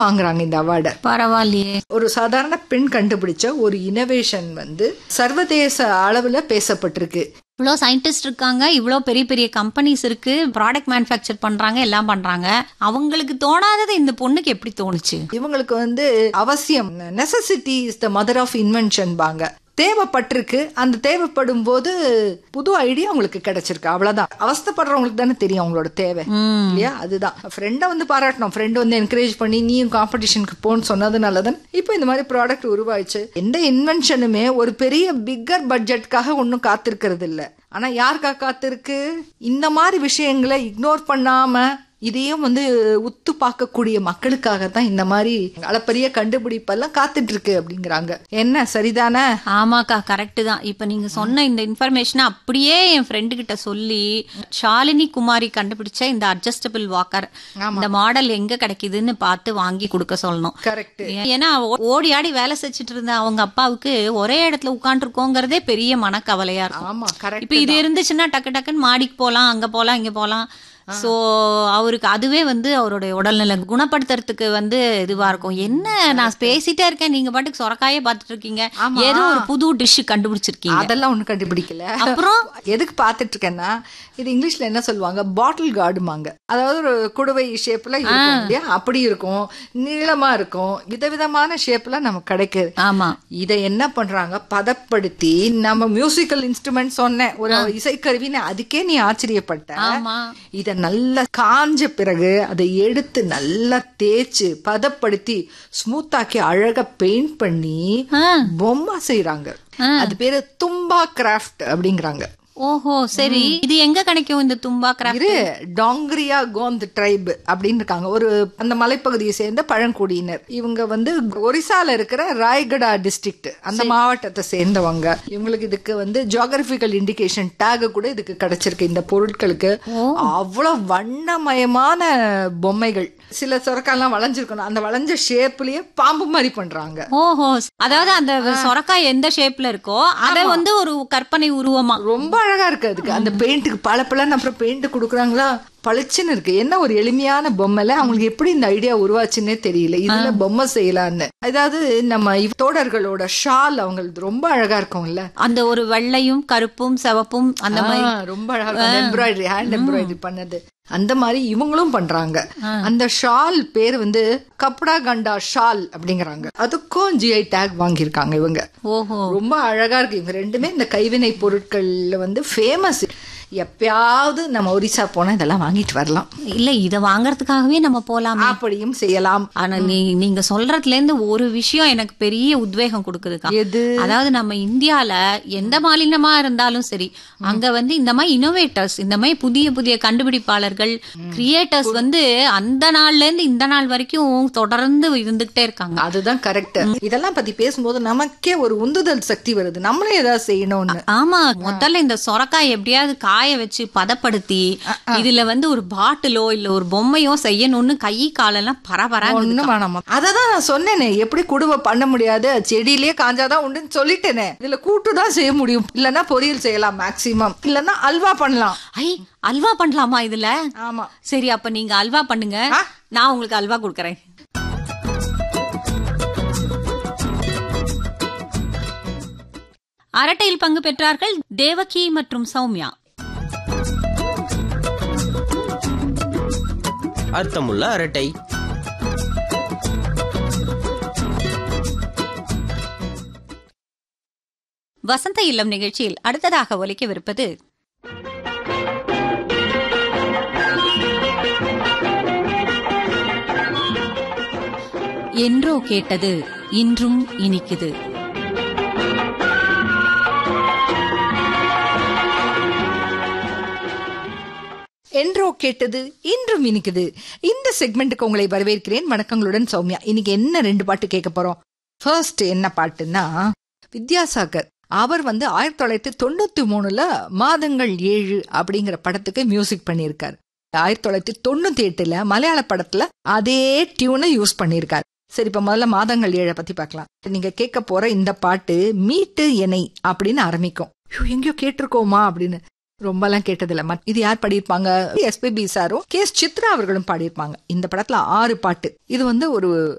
வாங்குறாங்க இந்த அவார்டை பரவாயில்லையே ஒரு சாதாரண பெண் கண்டுபிடிச்ச ஒரு இனோவேஷன் வந்து சர்வதேச அளவுல பேசப்பட்டிருக்கு இவ்வளோ சயின்டிஸ்ட் இருக்காங்க இவ்வளோ பெரிய பெரிய கம்பெனிஸ் இருக்கு ப்ராடக்ட் மேனுஃபேக்சர் பண்றாங்க எல்லாம் பண்றாங்க அவங்களுக்கு தோணாதது இந்த பொண்ணுக்கு எப்படி தோணுச்சு இவங்களுக்கு வந்து அவசியம் necessity is the mother of invention பாங்க தேவைப்பட்டிருக்கு அந்த தேவைப்படும் போது புது ஐடியா உங்களுக்கு கிடைச்சிருக்கு அவ்வளவுதான் அவஸ்தைப்படுறவங்களுக்கு தானே தெரியும் அவங்களோட தேவை ம். இல்லையா அதுதான் ஃப்ரெண்டை வந்து பாராட்டணும் ஃப்ரெண்டு வந்து என்கரேஜ் பண்ணி நீயும் காம்படிஷனுக்கு போன்னு சொன்னதுனால தான் இப்போ இந்த மாதிரி ப்ராடக்ட் உருவாயிச்சு எந்த இன்வென்ஷனுமே ஒரு பெரிய பிக்கர் பட்ஜெட்காக ஒன்றும் காத்திருக்கிறது இல்ல ஆனா யாருக்கா காத்திருக்கு இந்த மாதிரி விஷயங்களை இக்னோர் பண்ணாம இதையும் வந்து உத்து பார்க்கக்கூடிய மக்களுக்காக தான் இந்த மாதிரி அளப்பரிய கண்டுபிடிப்பெல்லாம் காத்துட்டு இருக்கு அப்படிங்கிறாங்க என்ன சரிதானே ஆமாக்கா கரெக்ட் தான் இப்ப நீங்க சொன்ன இந்த இன்ஃபர்மேஷனை அப்படியே என் ஃப்ரெண்டு கிட்ட சொல்லி ஷாலினி குமாரி கண்டுபிடிச்ச இந்த அட்ஜஸ்டபிள் வாக்கர் இந்த மாடல் எங்க கிடைக்குதுன்னு பார்த்து வாங்கி கொடுக்க சொல்லணும் கரெக்ட் ஏன்னா ஓ- ஓடி ஆடி வேலை செஞ்சுட்டு இருந்த அவங்க அப்பாவுக்கு ஒரே இடத்துல உட்காந்துருக்கோங்கிறதே பெரிய மனக்கவலையா இருக்கும் ஆமா கரெக்ட் இப்ப இது இருந்துச்சுன்னா டக்கு டக்குன்னு மாடிக்கு போலாம் அங்க போலாம் இங்க போலாம் சோ அவருக்கு அதுவே வந்து அவருடைய உடல்நிலை குணப்படுத்துறதுக்கு வந்து இதுவா இருக்கும் என்ன நான் பேசிட்டே இருக்கேன் நீங்க பாட்டுக்கு சொரக்காயே பார்த்துட்டு இருக்கீங்க ஏதோ ஒரு புது டிஷ் கண்டுபிடிச்சிருக்கீங்க அதெல்லாம் ஒண்ணும் கண்டுபிடிக்கல அப்புறம் எதுக்கு பார்த்துட்டு இருக்கேன்னா இது இங்கிலீஷ்ல என்ன சொல்லுவாங்க பாட்டில் கார்டுமாங்க அதாவது ஒரு குடுவை ஷேப்ல இருக்கும் இல்லையா அப்படி இருக்கும் நீளமா இருக்கும் விதவிதமான ஷேப்ல நமக்கு கிடைக்குது ஆமா இதை என்ன பண்றாங்க பதப்படுத்தி நம்ம மியூசிக்கல் இன்ஸ்ட்ருமெண்ட் சொன்னேன் ஒரு இசைக்கருவின்னு அதுக்கே நீ ஆச்சரியப்பட்ட ஆமா இத நல்லா காஞ்ச பிறகு அதை எடுத்து நல்லா தேய்ச்சு பதப்படுத்தி ஸ்மூத்தாக்கி அழகா பெயிண்ட் பண்ணி ஆ. பொம்மை செய்யறாங்க அது பேரு தும்பா கிராஃப்ட் அப்படிங்கிறாங்க ஓஹோ சரி இது எங்க கிடைக்கும் இந்த தும்பா கிராஃப்ட் இரு டாங்கிரியா கோந்த் ட்ரைப் அப்படின்னு இருக்காங்க ஒரு அந்த மலைப்பகுதியை சேர்ந்த பழங்குடியினர் இவங்க வந்து ஒரிசால இருக்கிற ராய்கடா டிஸ்ட்ரிக்ட் அந்த மாவட்டத்தை சேர்ந்தவங்க இவங்களுக்கு இதுக்கு வந்து ஜியோகிராபிக்கல் இண்டிகேஷன் டேக் கூட இதுக்கு கிடைச்சிருக்கு இந்த பொருட்களுக்கு அவ்வளவு வண்ணமயமான பொம்மைகள் சில சொரக்காலாம் வளைஞ்சிருக்கணும் அந்த வளைஞ்ச ஷேப்லயே பாம்பு மாதிரி பண்றாங்க ஓஹோ அதாவது அந்த சொரக்காய் எந்த ஷேப்ல இருக்கோ அத வந்து ஒரு கற்பனை உருவமா ரொம்ப அழகா இருக்கு அதுக்கு அந்த பெயிண்ட்டுக்கு பல பலன்னு அப்புறம் பெயிண்ட் கொடுக்குறாங்களா பளிச்சுன்னு இருக்கு என்ன ஒரு எளிமையான பொம்மைல அவங்களுக்கு எப்படி இந்த ஐடியா உருவாச்சுன்னே தெரியல இதுல பொம்மை செய்யலான்னு அதாவது நம்ம இவ் தோடர்களோட ஷால் அவங்களுக்கு ரொம்ப அழகா இருக்கும்ல அந்த ஒரு வெள்ளையும் கருப்பும் சிவப்பும் அந்த மாதிரி ஆ, ரொம்ப அழகா இருக்கும் எம்ப்ராய்டரி ஹேண்ட் எம்ப்ராய்டரி பண்ணது அந்த மாதிரி இவங்களும் பண்றாங்க அந்த ஷால் பேர் வந்து கப்டா கண்டா ஷால் அப்படிங்கறாங்க அதுக்கும் ஜிஐ டேக் வாங்கியிருக்காங்க இவங்க ஓஹோ ரொம்ப அழகா இருக்கு இவங்க ரெண்டுமே இந்த கைவினை பொருட்கள்ல வந்து ஃபேமஸ் எப்பயாவது நம்ம ஒரிசா போனா இதெல்லாம் வாங்கிட்டு வரலாம் இல்ல இத வாங்குறதுக்காகவே நம்ம போலாமே அப்படியும் செய்யலாம் ஆனா நீ நீங்க சொல்றதுல இருந்து ஒரு விஷயம் எனக்கு பெரிய உத்வேகம் கொடுக்குதுக்கா எது அதாவது நம்ம இந்தியால எந்த மாநிலமா இருந்தாலும் சரி அங்க வந்து இந்த மாதிரி இனோவேட்டர்ஸ் இந்த மாதிரி புதிய புதிய கண்டுபிடிப்பாளர்கள் கிரியேட்டர்ஸ் வந்து அந்த நாள்ல இருந்து இந்த நாள் வரைக்கும் தொடர்ந்து இருந்துகிட்டே இருக்காங்க அதுதான் கரெக்ட் இதெல்லாம் பத்தி பேசும்போது நமக்கே ஒரு உந்துதல் சக்தி வருது நம்மளே ஏதாவது செய்யணும்னு ஆமா முதல்ல இந்த சொரக்காய் எப்படியாவது காய வச்சு பதப்படுத்தி இதுல வந்து ஒரு பாட்டிலோ இல்ல ஒரு பொம்மையோ செய்யணும்னு கை காலெல்லாம் பரபரா ஒண்ணும் வேணாமா அததான் நான் சொன்னேனே எப்படி குடுவை பண்ண முடியாது செடியிலேயே காஞ்சாதான் உண்டுன்னு சொல்லிட்டேனே இதுல கூட்டு தான் செய்ய முடியும் இல்லன்னா பொரியல் செய்யலாம் மேக்சிமம் இல்லன்னா அல்வா பண்ணலாம் ஐ அல்வா பண்ணலாமா இதுல ஆமா சரி அப்ப நீங்க அல்வா பண்ணுங்க ஆ. நான் உங்களுக்கு அல்வா கொடுக்கறேன் அரட்டையில் பங்கு பெற்றார்கள் தேவகி மற்றும் சௌமியா அர்த்தமுள்ள அரட்டை வசந்த இல்லம் நிகழ்ச்சியில் அடுத்ததாக ஒலிக்கவிருப்பது என்றோ கேட்டது இன்றும் இனிக்குது என்றோ கேட்டது இன்றும் இனிக்குது இந்த செக்மெண்ட்டுக்கு உங்களை வரவேற்கிறேன் வணக்கங்களுடன் சௌமியா இன்னைக்கு என்ன ரெண்டு பாட்டு கேட்க போறோம் ஃபர்ஸ்ட் என்ன பாட்டுன்னா வித்யாசாகர் அவர் வந்து ஆயிரத்தி தொள்ளாயிரத்தி தொண்ணூத்தி மூணுல மாதங்கள் ஏழு அப்படிங்கிற படத்துக்கு மியூசிக் பண்ணியிருக்காரு ஆயிரத்தி தொள்ளாயிரத்தி தொண்ணூத்தி எட்டுல மலையாள படத்துல அதே டியூனை யூஸ் பண்ணியிருக்காரு சரி இப்ப முதல்ல மாதங்கள் ஏழை பத்தி பார்க்கலாம் நீங்க கேட்க போற இந்த பாட்டு மீட்டு எனை அப்படின்னு ஆரம்பிக்கும் ஐயோ, எங்கேயோ கேட்டிருக்கோமா அப்படின்னு ரொம்பலாம் கேட்டதில்ல மத்- இது யார் பாடியிருப்பாங்க எஸ்பிபி சாரும் கே எஸ் சித்ரா அவர்களும் பாடியிருப்பாங்க இந்த படத்துல ஆறு பாட்டு இது வந்து ஒரு